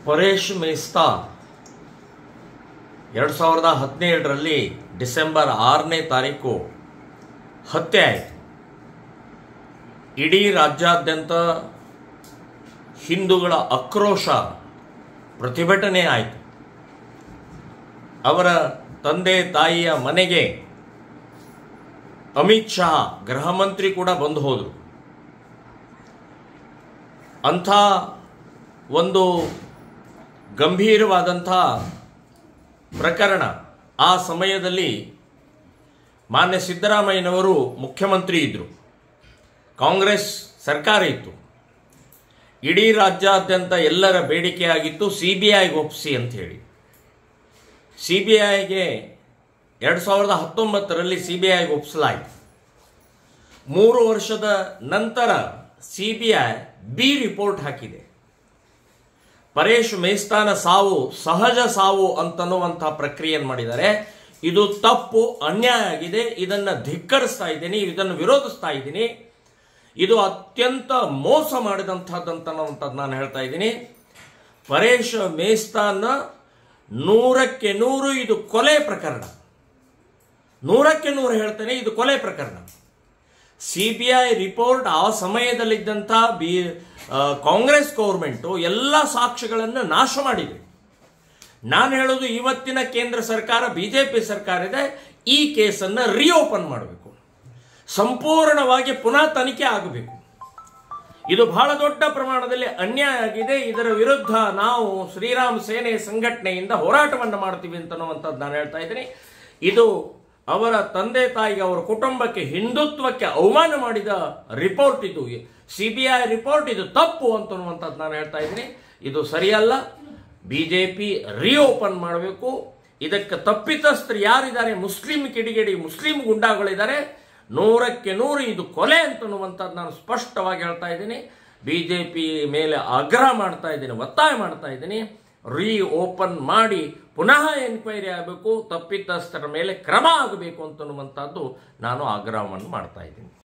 ಪರೇಶ್ ಮೇಸ್ತಾ ಎರಡು ಸಾವಿರದ ಹದಿನೇಳರಲ್ಲಿ ಡಿಸೆಂಬರ್ ಆರನೇ ತಾರೀಕು ಹತ್ಯೆ ಆಯಿತು ಇಡೀ ರಾಜ್ಯಾದ್ಯಂತ ಹಿಂದೂಗಳ ಆಕ್ರೋಶ ಪ್ರತಿಭಟನೆ ಆಯಿತು ಅವರ ತಂದೆ ತಾಯಿಯ ಮನೆಗೆ ಅಮಿತ್ ಶಾ ಗೃಹ ಮಂತ್ರಿ ಕೂಡ ಬಂದು ಹೋದರು ಅಂಥ ಒಂದು ಗಂಭೀರವಾದಂಥ ಪ್ರಕರಣ ಆ ಸಮಯದಲ್ಲಿ ಮಾನ್ಯ ಸಿದ್ದರಾಮಯ್ಯನವರು ಮುಖ್ಯಮಂತ್ರಿ ಇದ್ದರು ಕಾಂಗ್ರೆಸ್ ಸರ್ಕಾರ ಇತ್ತು ಇಡೀ ರಾಜ್ಯಾದ್ಯಂತ ಎಲ್ಲರ ಬೇಡಿಕೆಯಾಗಿತ್ತು ಸಿ ಬಿ ಐಗೆ ಒಪ್ಪಿಸಿ ಅಂತ ಹೇಳಿ ಸಿ ಬಿ ಐಗೆ ಎರಡು ಸಾವಿರದ ಹತ್ತೊಂಬತ್ತರಲ್ಲಿ ಸಿ ಬಿ ಐಗೆ ಒಪ್ಪಿಸಲಾಯಿತು ಮೂರು ವರ್ಷದ ನಂತರ C B I B report ಹಾಕಿದೆ ಪರೇಶ್ ಮೇಸ್ತಾನ ಸಾವು ಸಹಜ ಸಾವು ಅಂತನ್ನುವಂಥ ಪ್ರಕ್ರಿಯೆಯನ್ನು ಮಾಡಿದ್ದಾರೆ ಇದು ತಪ್ಪು ಅನ್ಯಾಯ ಆಗಿದೆ ಇದನ್ನು ಧಿಕ್ಕರಿಸ್ತಾ ಇದ್ದೀನಿ ಇದನ್ನು ವಿರೋಧಿಸ್ತಾ ಇದ್ದೀನಿ ಇದು ಅತ್ಯಂತ ಮೋಸ ಮಾಡಿದಂಥದ್ದಂತನ್ನುವಂಥದ್ದು ನಾನು ಹೇಳ್ತಾ ಇದ್ದೀನಿ ಪರೇಶ್ ಮೇಸ್ತಾನ ನೂರಕ್ಕೆ ನೂರು ಇದು ಕೊಲೆ ಪ್ರಕರಣ ನೂರಕ್ಕೆ ನೂರು ಹೇಳ್ತೇನೆ ಇದು ಕೊಲೆ ಪ್ರಕರಣ ಸಿ ಬಿ ಐ ರಿಪೋರ್ಟ್ ಆ ಸಮಯದಲ್ಲಿದ್ದಂಥ ಬಿ ಆ, ಕಾಂಗ್ರೆಸ್ ಗೌರ್ಮೆಂಟು ಎಲ್ಲ ಸಾಕ್ಷ್ಯಗಳನ್ನು ನಾಶ ಮಾಡಿದೆ ನಾನು ಹೇಳೋದು ಇವತ್ತಿನ ಕೇಂದ್ರ ಸರ್ಕಾರ ಬಿಜೆಪಿ ಸರ್ಕಾರ ಇದೆ ಈ ಕೇಸನ್ನು ರಿಓಪನ್ ಮಾಡಬೇಕು ಸಂಪೂರ್ಣವಾಗಿ ಪುನಃ ತನಿಖೆ ಆಗಬೇಕು ಇದು ಬಹಳ ದೊಡ್ಡ ಪ್ರಮಾಣದಲ್ಲಿ ಅನ್ಯಾಯ ಆಗಿದೆ ಇದರ ವಿರುದ್ಧ ನಾವು ಶ್ರೀರಾಮ್ ಸೇನೆ ಸಂಘಟನೆಯಿಂದ ಹೋರಾಟವನ್ನು ಮಾಡ್ತೀವಿ ಅಂತನ್ನುವಂಥದ್ದು ನಾನು ಹೇಳ್ತಾ ಇದ್ದೀನಿ ಇದು ಅವರ ತಂದೆ ತಾಯಿಗೆ ಅವರ ಕುಟುಂಬಕ್ಕೆ ಹಿಂದುತ್ವಕ್ಕೆ ಅವಮಾನ ಮಾಡಿದ ರಿಪೋರ್ಟ್ ಇದು ಸಿ ಬಿ ಐ ರಿಪೋರ್ಟ್ ಇದು ತಪ್ಪು ಅಂತನ್ನುವಂಥದ್ದು ನಾನು ಹೇಳ್ತಾ ಇದ್ದೀನಿ ಇದು ಸರಿಯಲ್ಲ ಬಿ ಜೆ ಪಿ ರಿಓಪನ್ ಮಾಡಬೇಕು ಇದಕ್ಕೆ ತಪ್ಪಿತಸ್ಥರು ಯಾರಿದ್ದಾರೆ ಮುಸ್ಲಿಂ ಕಿಡಿಗೇಡಿ ಮುಸ್ಲಿಂ ಗುಂಡಾಗಳಿದ್ದಾರೆ ನೂರಕ್ಕೆ ನೂರು ಇದು ಕೊಲೆ ಅಂತನ್ನುವಂಥದ್ದು ನಾನು ಸ್ಪಷ್ಟವಾಗಿ ಹೇಳ್ತಾ ಇದ್ದೀನಿ ಬಿ ಜೆ ಪಿ ಮೇಲೆ ಆಗ್ರಹ ಮಾಡ್ತಾ ಇದ್ದೀನಿ ಒತ್ತಾಯ ಮಾಡ್ತಾ ಇದ್ದೀನಿ ರೀ ಓಪನ್ ಮಾಡಿ ಪುನಃ ಎನ್ಕ್ವೈರಿ ಆಗಬೇಕು ತಪ್ಪಿತಸ್ಥರ ಮೇಲೆ ಕ್ರಮ ಆಗಬೇಕು ಅಂತನ್ನುವಂಥದ್ದು ನಾನು ಆಗ್ರಹವನ್ನು ಮಾಡ್ತಾ ಇದ್ದೀನಿ